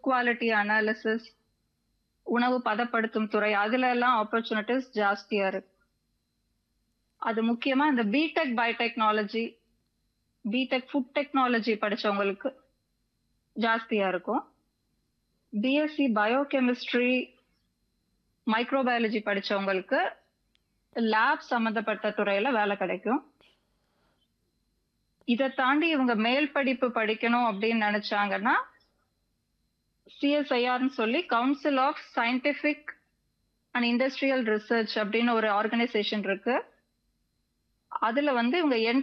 quality analysis உணவு பதப்படுத்தும் துறை அதுல எல்லாம் ஆப்பர்ச்சுனிட்டிஸ் ஜாஸ்தியா இருக்கு அது முக்கியமா இந்த B Tech biotechnology B Tech food technology படிச்சவங்களுக்கு ஜாஸ்தியா இருக்கும் பிஎஸ்சி பயோகெமிஸ்ட்ரி மைக்ரோபயாலஜி படிச்சவங்களுக்கு லேப் சம்பந்தப்பட்ட துறையில வேலை கிடைக்கும் இதை தாண்டி இவங்க மேல் படிப்பு படிக்கணும் அப்படின்னு நினைச்சாங்கன்னா சிஎஸ்ஐஆர்னு சொல்லி council of scientific and industrial research அப்படின்னு ஒரு ஆர்கனைசேஷன் இருக்கு அதுல வந்து இவங்க